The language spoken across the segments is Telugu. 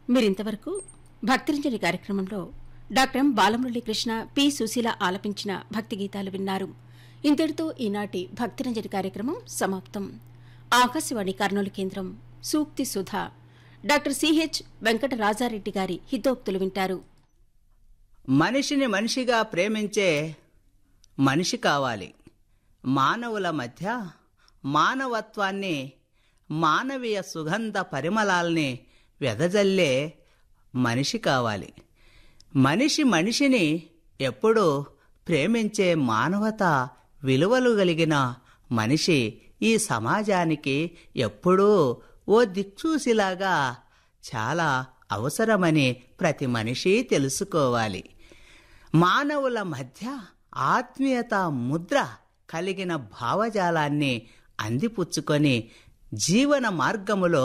మీరింతవరకు భక్తిరంజని కార్యక్రమంలో doctor M Balamuralikrishna P Susheela ఆలపించిన భక్తి గీతాలు విన్నారు ఇంతటితో ఈనాటి భక్తిరంజని కార్యక్రమం సమాప్తం ఆకాశవాణి కర్నూలు కేంద్రం సూక్తి సుధ డాక్టర్ సిహెచ్ వెంకట రాజారెడ్డి గారి హితోక్తులు వింటారు మనిషిని మనిషిగా ప్రేమించే మనిషి కావాలి మానవుల మధ్య మానవత్వాన్ని మానవీయ సుగంధ పరిమళాల్ని వెదజల్లే మనిషి కావాలి మనిషి మనిషిని ఎప్పుడూ ప్రేమించే మానవత విలువలు కలిగిన మనిషి ఈ సమాజానికి ఎప్పుడూ ఓ దిక్చూసిలాగా చాలా అవసరమని ప్రతి మనిషి తెలుసుకోవాలి మానవుల మధ్య ఆత్మీయత ముద్ర కలిగిన భావజాలాన్ని అందిపుచ్చుకొని జీవన మార్గములో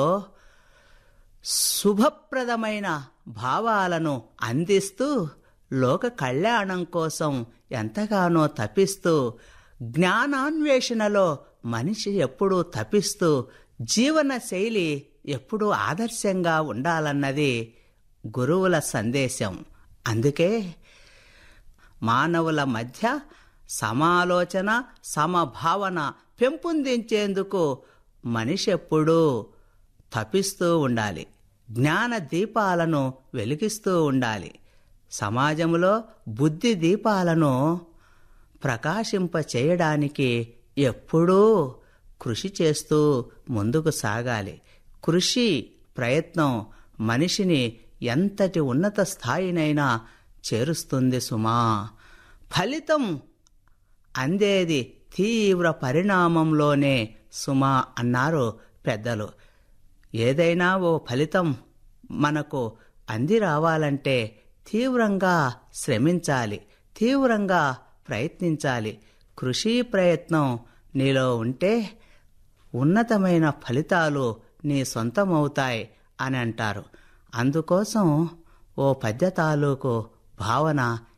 శుభప్రదమైన భావాలను అందిస్తూ లోక కళ్యాణం కోసం ఎంతగానో తపిస్తూ జ్ఞానాన్వేషణలో మనిషి ఎప్పుడూ తపిస్తూ జీవన శైలి ఎప్పుడూ ఆదర్శంగా ఉండాలన్నది గురువుల సందేశం అందుకే మానవుల మధ్య సమాలోచన సమభావన పెంపొందించేందుకు మనిషి ఎప్పుడూ తపిస్తూ ఉండాలి జ్ఞాన దీపాలను వెలిగిస్తూ ఉండాలి సమాజంలో బుద్ధి దీపాలను ప్రకాశింప చేయడానికి ఎప్పుడూ కృషి చేస్తూ ముందుకు సాగాలి కృషి ప్రయత్నం మనిషిని ఎంతటి ఉన్నత స్థాయినైనా చేరుస్తుంది సుమా ఫలితం అందేది తీవ్ర పరిణామంలోనే సుమా అన్నారు పెద్దలు ఏదైనా ఓ ఫలితం మనకు అంది రావాలంటే తీవ్రంగా శ్రమించాలి తీవ్రంగా ప్రయత్నించాలి కృషి ప్రయత్నం నీలో ఉంటే ఉన్నతమైన ఫలితాలు నీ సొంతమవుతాయి అని అంటారు అందుకోసం ఓ పద్య తాలూకు భావన